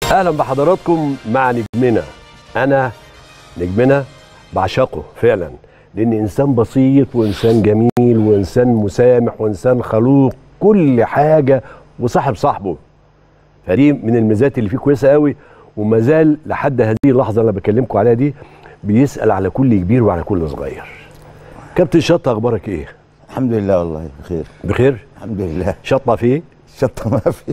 اهلا بحضراتكم مع نجمنا انا نجمنا بعشقه فعلا لان انسان بسيط وانسان جميل وانسان مسامح وانسان خلوق كل حاجه وصاحب صاحبه فدي من الميزات اللي فيه كويسه قوي وما زال لحد هذه اللحظه اللي بكلمكم عليها دي بيسال على كل كبير وعلى كل صغير كابتن شطه اخبارك ايه الحمد لله والله بخير بخير الحمد لله شطه فيه شطه ما في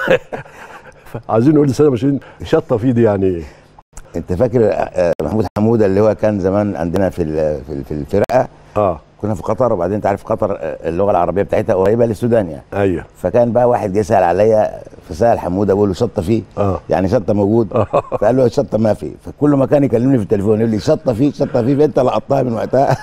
عايزين نقول لسنه ماشيين شطه فيه دي يعني ايه انت فاكر آه، محمود حموده اللي هو كان زمان عندنا في ال- في ال- في الفرقه اه كنا في قطر وبعدين انت عارف قطر آه، اللغه العربيه بتاعتها قريبه للسودان يعني ايوه فكان بقى واحد جه يسال عليا فسال حموده بقول له شطه فيه اه يعني شطه موجود فقال له شطه ما في فكل ما كان يكلمني في التليفون يقول لي شطه فيه شطه فيه فانت لقطتها من وقتها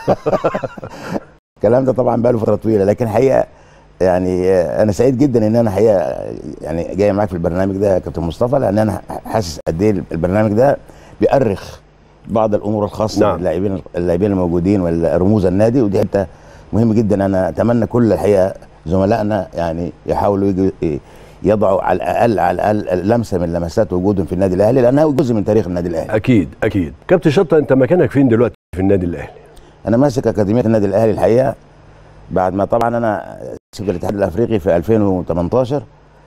الكلام ده طبعا بقى له فتره طويله لكن حقيقه يعني آه، انا سعيد جدا ان انا حقيقه آه، يعني جاي معاك في البرنامج ده يا كابتن مصطفى لان انا حاسس قد ايه البرنامج ده بيأرخ بعض الامور الخاصه نعم. باللاعبين اللاعبين الموجودين والرموز النادي ودي حته مهم جدا انا اتمنى كل الحقيقه زملائنا يعني يحاولوا يجوا يضعوا على الاقل على الاقل لمسه من لمسات وجودهم في النادي الاهلي لانها جزء من تاريخ النادي الاهلي اكيد اكيد كابتن شطه انت مكانك فين دلوقتي في النادي الاهلي انا ماسك اكاديميه النادي الاهلي الحقيقه بعد ما طبعا انا سبت الاتحاد الافريقي في 2018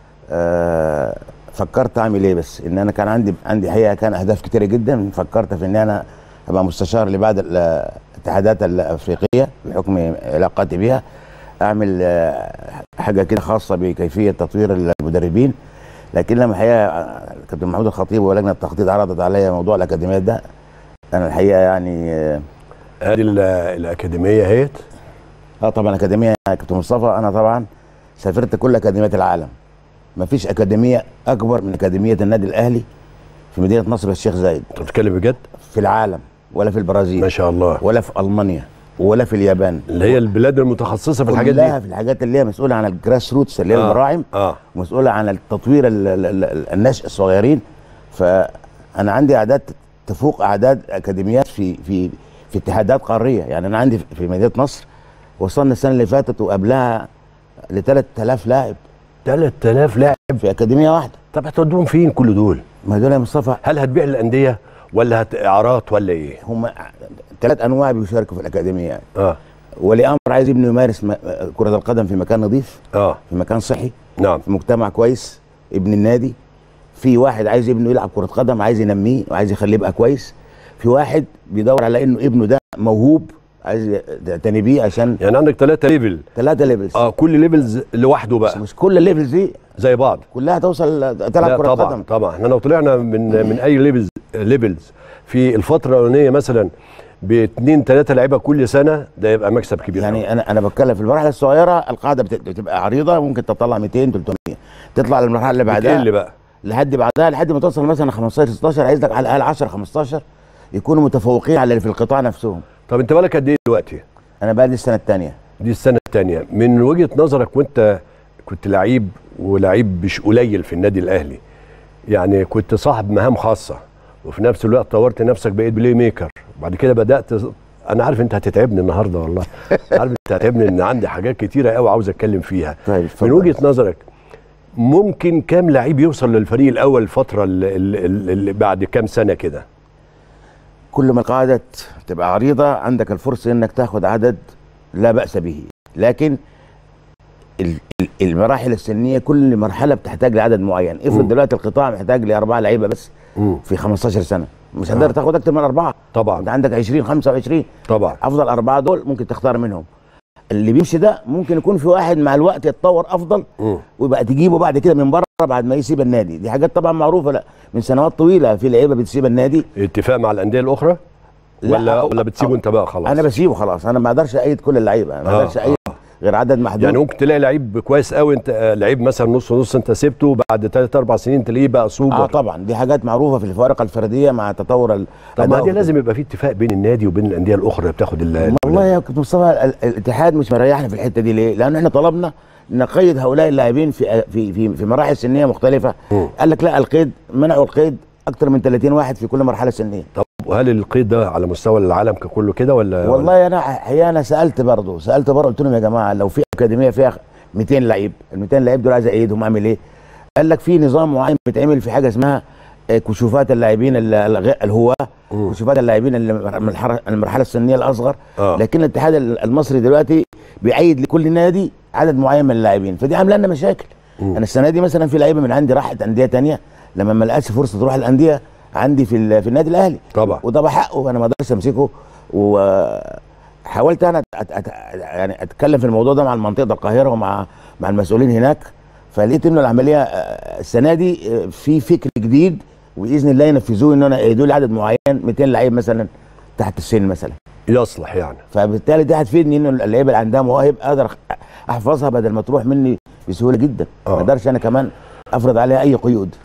آه فكرت اعمل ايه بس ان انا كان عندي عندي حقيقه كان اهداف كتيره جدا فكرت في ان انا ابقى مستشار لبعض ال- الاتحادات الافريقيه بحكم علاقاتي بها اعمل آه، حاجه كده خاصه بكيفيه تطوير المدربين لكن لما الحقيقه آه، كابتن محمود الخطيب ولجنه التخطيط عرضت عليا موضوع الاكاديميات ده انا الحقيقه يعني آه، ادي ال- الاكاديميه اهيت اه طبعا اكاديميه يا كابتن مصطفى انا طبعا سافرت كل اكاديميات العالم ما فيش اكاديميه اكبر من اكاديميه النادي الاهلي في مدينه نصر الشيخ زايد انت بتتكلم بجد في العالم ولا في ما البرازيل شاء الله ولا في المانيا ولا في اليابان اللي هي البلاد المتخصصه في الحاجات كلها دي في الحاجات اللي هي مسؤوله عن الجراس روتس اللي هي آه. المراعم اه مسؤوله عن التطوير ال- ال- ال- النشء الصغيرين فانا عندي اعداد تفوق اعداد اكاديميات في في في اتحادات قاريه يعني انا عندي في مدينه نصر وصلنا السنه اللي فاتت وقبلها ل 3000 لاعب 3000 لاعب في اكاديميه واحده طب هتودوهم فين كل دول ما دول يا مصطفى هل هتبيع الانديه ولا هت اعارات ولا ايه هم ثلاث انواع بيشاركوا في الاكاديميه يعني اه ولي امر عايز ابنه يمارس م- كره القدم في مكان نظيف اه في مكان صحي نعم في مجتمع كويس ابن النادي في واحد عايز ابنه يلعب كرة قدم عايز ينميه وعايز يخليه يبقى كويس في واحد بيدور على انه ابنه ده موهوب عايز يعتني بيه عشان يعني عندك ثلاثة ليفل ثلاثة ليفلز اه كل ليفلز لوحده بس بقى مش كل الليفلز دي زي بعض كلها توصل لا تلعب كرة طبعا قدم طبعا احنا لو طلعنا من من اي ليفلز ليفلز في الفتره الاولانيه مثلا باثنين ثلاثه لعيبه كل سنه ده يبقى مكسب كبير يعني يعني انا انا بتكلم في المرحله الصغيره القاعده بت- بتبقى عريضه ممكن تطلع 200 300 تطلع للمرحله اللي بعدها بتقل بقى لحد بعدها لحد ما توصل مثلا 15 16 عايز لك على الاقل 10 15 يكونوا متفوقين على اللي في القطاع نفسهم طب انت بالك قد ايه دلوقتي انا بقى لي السنه الثانيه دي السنه الثانيه من وجهه نظرك وانت كنت لعيب ولعيب مش قليل في النادي الاهلي يعني كنت صاحب مهام خاصه وفي نفس الوقت طورت نفسك بقيت بلاي ميكر وبعد كده بدات انا عارف انت هتتعبني النهارده والله عارف انت هتتعبني ان عندي حاجات كتيره قوي عاوز اتكلم فيها طيب من وجهه نظرك ممكن كام لعيب يوصل للفريق الاول الفتره اللي, اللي, اللي بعد كام سنه كده كل ما القاعده تبقى عريضه عندك الفرصه انك تاخد عدد لا باس به لكن ال- ال- المراحل السنيه كل مرحله بتحتاج لعدد معين افرض مم. دلوقتي القطاع محتاج لاربعه لعيبه بس مم. في 15 سنه مش هتقدر تاخد اكتر من اربعه انت طبعا عندك 20 25 طبعا افضل اربعه دول ممكن تختار منهم اللي بيمشي ده ممكن يكون في واحد مع الوقت يتطور افضل مم. ويبقى تجيبه بعد كده من بره بعد ما يسيب النادي دي حاجات طبعا معروفه لا من سنوات طويله في لعيبه بتسيب النادي اتفاق مع الانديه الاخرى لا، ولا أو- ولا بتسيبه أو- انت بقى خلاص انا بسيبه خلاص انا ما اقدرش ايد كل اللعيبه ما آه، اقدرش ايد غير عدد محدود يعني ممكن تلاقي لعيب كويس قوي انت آه، لعيب مثلا نص نص انت سبته بعد ثلاث اربع سنين تلاقيه بقى سوبر اه طبعا دي حاجات معروفه في الفوارق الفرديه مع تطور ال- طب ما الأداء دي لازم يبقى في اتفاق بين النادي وبين الانديه الاخرى اللي بتاخد ال- والله يا كابتن مصطفى ال- الاتحاد مش مريحنا في الحته دي ليه؟ لان احنا طلبنا نقيد هؤلاء اللاعبين في في في, في مراحل سنيه مختلفه مم. قال لك لا القيد منعوا القيد اكثر من 30 واحد في كل مرحله سنيه طب وهل القيد ده على مستوى العالم ككله كده ولا والله انا حقيقه انا سالت برضه سالت برضه قلت لهم يا جماعه لو في اكاديميه فيها 200 لعيب ال 200 لعيب دول عايز ايدهم اعمل ايه؟ قال لك في نظام معين بيتعمل في حاجه اسمها آه، كشوفات اللاعبين ال- الغ- الهواه كشوفات اللاعبين اللي من الحر- المرحله السنيه الاصغر آه. لكن الاتحاد ال- المصري دلوقتي بيعيد لكل نادي عدد معين من اللاعبين فدي عامله لنا مشاكل انا السنه دي مثلا في لعيبه من عندي راحت انديه تانية لما ما لقاش فرصه تروح الانديه عندي في ال- في النادي الاهلي طبعا. وده بحقه انا ما اقدرش امسكه وحاولت انا أت أت يعني اتكلم في الموضوع ده مع منطقه القاهره ومع مع المسؤولين هناك فلقيت انه العمليه آه، السنه دي آه، في فكر جديد وباذن الله ينفذوه ان انا يدوا لي عدد معين 200 لعيب مثلا تحت السن مثلا يصلح يعني فبالتالي دي هتفيدني انه اللعيبه اللي عندها مواهب اقدر أخ- احفظها بدل ما تروح مني بسهوله جدا آه. ما اقدرش انا كمان افرض عليها اي قيود